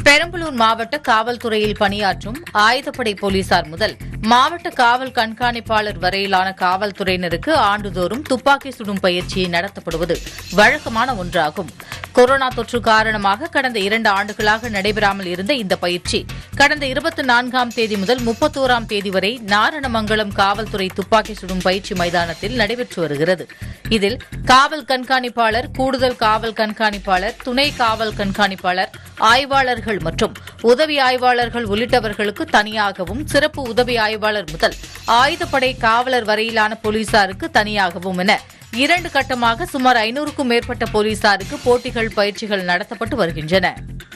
பெரம்பலூர் மாவட்ட காவல்துறையில் பணியாற்றும் ஆயுதப்படை போலீசார் முதல் மாவட்ட காவல் கண்காணிப்பாளர் வரையிலான காவல்துறையினருக்கு ஆண்டுதோறும் துப்பாக்கி சுடும் பயிற்சி நடத்தப்படுவது வழக்கமான ஒன்றாகும் கொரோனா தொற்று காரணமாக கடந்த இரண்டு ஆண்டுகளாக நடைபெறாமல் இருந்த இந்த பயிற்சி கடந்த இருபத்தி நான்காம் தேதி முதல் முப்பத்தோராம் தேதி வரை நாரணமங்கலம் காவல்துறை துப்பாக்கி சுடும் பயிற்சி மைதானத்தில் நடைபெற்று வருகிறது இதில் காவல் கண்காணிப்பாளர் கூடுதல் காவல் கண்காணிப்பாளர் துணை காவல் கண்காணிப்பாளர் ஆய்வாளர்கள் மற்றும் உதவி ஆய்வாளர்கள் உள்ளிட்டவர்களுக்கு தனியாகவும் சிறப்பு உதவி ஆய்வாளர் முதல் ஆயுதப்படை காவலர் வரையிலான போலீசாருக்கு தனியாகவும் என இரண்டு கட்டமாக சுமார் ஐநூறுக்கும் மேற்பட்ட போலீசாருக்கு போட்டிகள் பயிற்சிகள் நடத்தப்பட்டு வருகின்றன